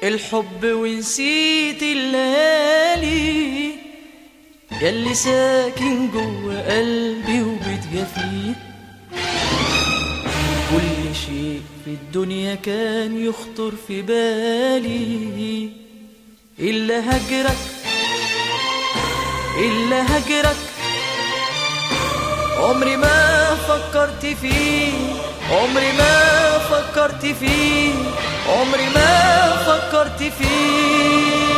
الحب ونسيت الليالي ياللي ساكن جوا قلبي وبتجافيه كل شيء في الدنيا كان يخطر في بالي إلا هجرك إلا هجرك عمري ما فكرت فيه عمري ما فكرت فيه عمري ما فكرت فيه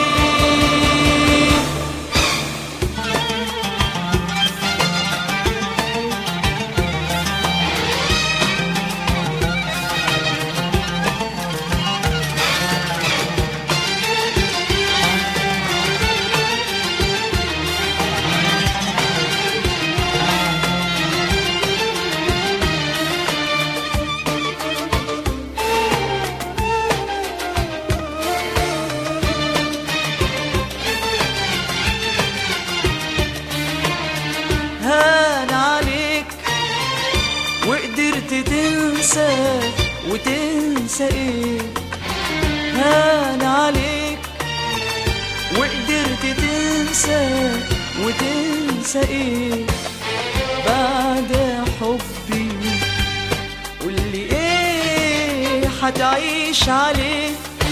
هان عليك وقدرت تنسى وتنسى ايه هان عليك وقدرت تنسى وتنسى ايه بعد حبي قولي ايه هتعيش عليه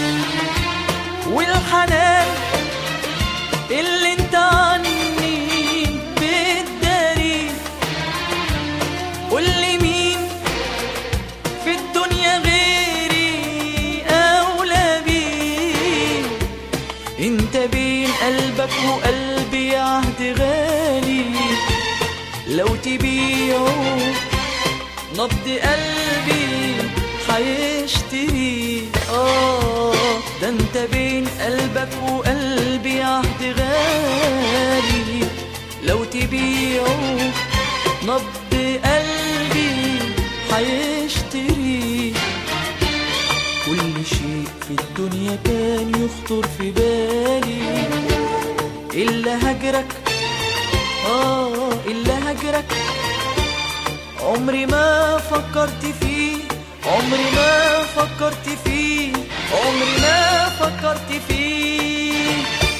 والحنان اللي انت عني بتداري قولي مين في الدنيا غيري اولى بيه انت بين قلبك وقلبي عهد غالي لو تبيعه نبض قلبي حيشتري اه ده انت بين قلبك وقلبي عهد غالي لو تبيعه نبض قلبي حيشتري كل شيء في الدنيا كان يخطر في بالي إلا هجرك آه إلا هجرك عمري ما فكرت فيه عمري ما فكرت فيه عمري ما فكرت فيه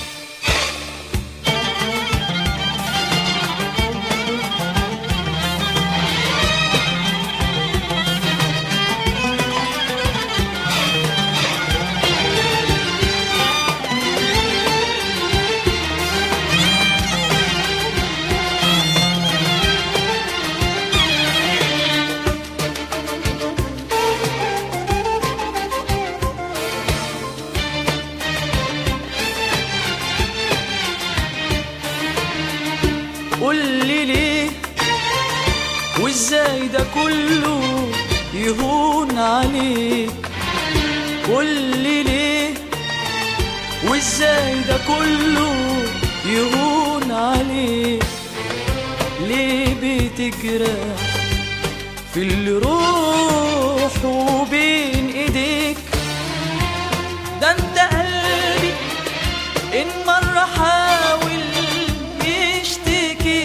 قول لي ليه وازاي ده كله يهون عليك قول لي ليه وازاي ده كله يهون عليك ليه بتجرح في اللي روحه بين ايديك ده انت قلبي ان مرة حاول يشتكي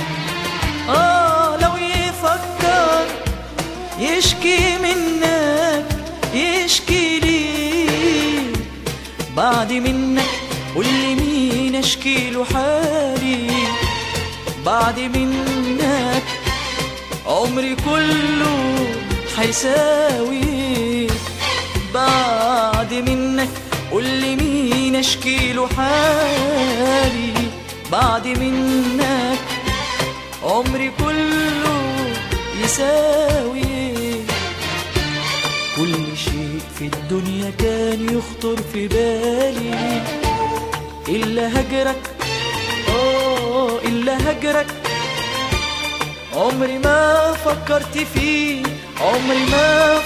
اه لو يفكر يشكي منك يشكي لي بعد منك قول لي مين اشكي له حالي بعد منك عمري كله حيساوي بعد منك قول لي مين اشكي له حالي بعد منك عمري كله يساوي كل شيء في الدنيا كان يخطر في بالي إلا هجرك آه إلا هجرك عمري ما فكرت فيه عمري ما